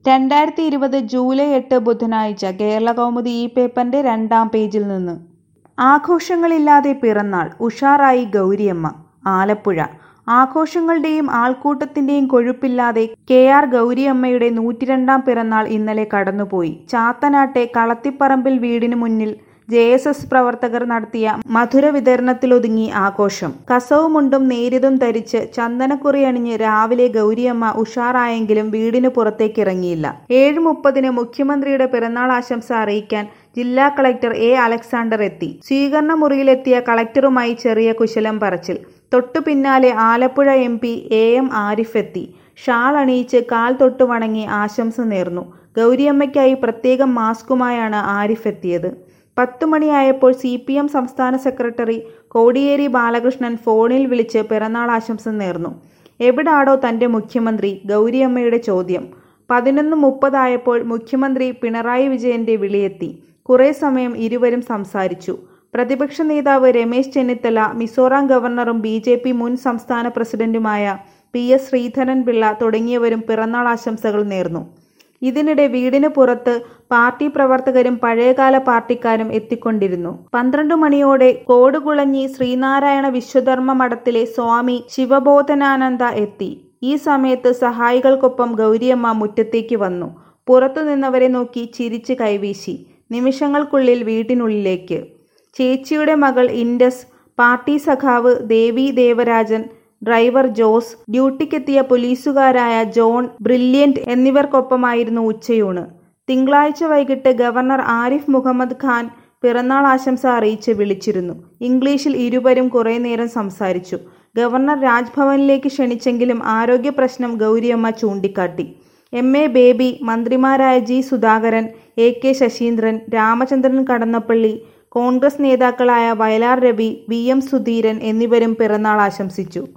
രണ്ടായിരത്തി ഇരുപത് ജൂലൈ എട്ട് ബുധനാഴ്ച കേരളകൗമുദി ഈ പേപ്പറിന്റെ രണ്ടാം പേജിൽ നിന്ന് ആഘോഷങ്ങളില്ലാതെ പിറന്നാൾ ഉഷാറായി ഗൗരിയമ്മ ആലപ്പുഴ ആഘോഷങ്ങളുടെയും ആൾക്കൂട്ടത്തിന്റെയും കൊഴുപ്പില്ലാതെ കെ ആർ ഗൗരിയമ്മയുടെ നൂറ്റിരണ്ടാം പിറന്നാൾ ഇന്നലെ കടന്നുപോയി ചാത്തനാട്ടെ കളത്തിപ്പറമ്പിൽ വീടിനു മുന്നിൽ ജെ എസ് എസ് പ്രവർത്തകർ നടത്തിയ മധുര വിതരണത്തിലൊതുങ്ങി ആഘോഷം കസവുമുണ്ടും നേരിയതും ധരിച്ച് ചന്ദനക്കുറി അണിഞ്ഞ് രാവിലെ ഗൗരിയമ്മ ഉഷാറായെങ്കിലും വീടിന് പുറത്തേക്കിറങ്ങിയില്ല ഏഴ് മുപ്പതിന് മുഖ്യമന്ത്രിയുടെ പിറന്നാൾ ആശംസ അറിയിക്കാൻ ജില്ലാ കളക്ടർ എ അലക്സാണ്ടർ എത്തി സ്വീകരണ മുറിയിലെത്തിയ കളക്ടറുമായി ചെറിയ കുശലം പറച്ചിൽ തൊട്ടു പിന്നാലെ Alappuzha M P A M Arif എത്തി ഷാൾ അണിയിച്ച് കാൽ തൊട്ടു വണങ്ങി ആശംസ നേർന്നു ഗൗരിയമ്മയ്ക്കായി പ്രത്യേകം മാസ്കുമായാണ് ആരിഫ് എത്തിയത് പത്തു മണിയായപ്പോൾ സി പി എം സംസ്ഥാന സെക്രട്ടറി കോടിയേരി ബാലകൃഷ്ണൻ ഫോണിൽ വിളിച്ച് പിറന്നാൾ ആശംസ നേർന്നു എവിടാടോ തന്റെ മുഖ്യമന്ത്രി ഗൗരിയമ്മയുടെ ചോദ്യം പതിനൊന്ന് മുപ്പതായപ്പോൾ മുഖ്യമന്ത്രി പിണറായി വിജയന്റെ വിളിയെത്തി കുറെ സമയം ഇരുവരും സംസാരിച്ചു പ്രതിപക്ഷ നേതാവ് രമേശ് ചെന്നിത്തല മിസോറാം ഗവർണറും ബി ജെ പി മുൻ സംസ്ഥാന പ്രസിഡന്റുമായ പി എസ് ശ്രീധരൻപിള്ള തുടങ്ങിയവരും പിറന്നാൾ ആശംസകൾ നേർന്നു ഇതിനിടെ വീടിന് പുറത്ത് പാർട്ടി പ്രവർത്തകരും പഴയകാല പാർട്ടിക്കാരും എത്തിക്കൊണ്ടിരുന്നു പന്ത്രണ്ടു മണിയോടെ കോടുകുളഞ്ഞി ശ്രീനാരായണ വിശ്വധർമ്മ മഠത്തിലെ സ്വാമി ശിവബോധനാനന്ദ എത്തി ഈ സമയത്ത് സഹായികൾക്കൊപ്പം ഗൗരിയമ്മ മുറ്റത്തേക്ക് വന്നു പുറത്തു നിന്നവരെ നോക്കി ചിരിച്ച് കൈവീശി നിമിഷങ്ങൾക്കുള്ളിൽ വീട്ടിനുള്ളിലേക്ക് ചേച്ചിയുടെ മകൾ ഇൻഡസ് പാർട്ടി സഖാവ് ദേവി ദേവരാജൻ ഡ്രൈവർ ജോസ് ഡ്യൂട്ടിക്കെത്തിയ പോലീസുകാരായ ജോൺ ബ്രില്യന്റ് എന്നിവർക്കൊപ്പമായിരുന്നു ഉച്ചയൂണ് തിങ്കളാഴ്ച വൈകിട്ട് ഗവർണർ ആരിഫ് മുഹമ്മദ് ഖാൻ പിറന്നാൾ ആശംസ അറിയിച്ച് വിളിച്ചിരുന്നു ഇംഗ്ലീഷിൽ ഇരുവരും കുറേ നേരം സംസാരിച്ചു ഗവർണർ രാജ്ഭവനിലേക്ക് ക്ഷണിച്ചെങ്കിലും ആരോഗ്യ പ്രശ്നം ഗൗരിയമ്മ ചൂണ്ടിക്കാട്ടി എം എ ബേബി മന്ത്രിമാരായ G Sudhakaran A K Saseendran Ramachandran Kadannappally Congress നേതാക്കളായ വയലാർ രവി വി എം സുധീരൻ എന്നിവരും പിറന്നാൾ ആശംസിച്ചു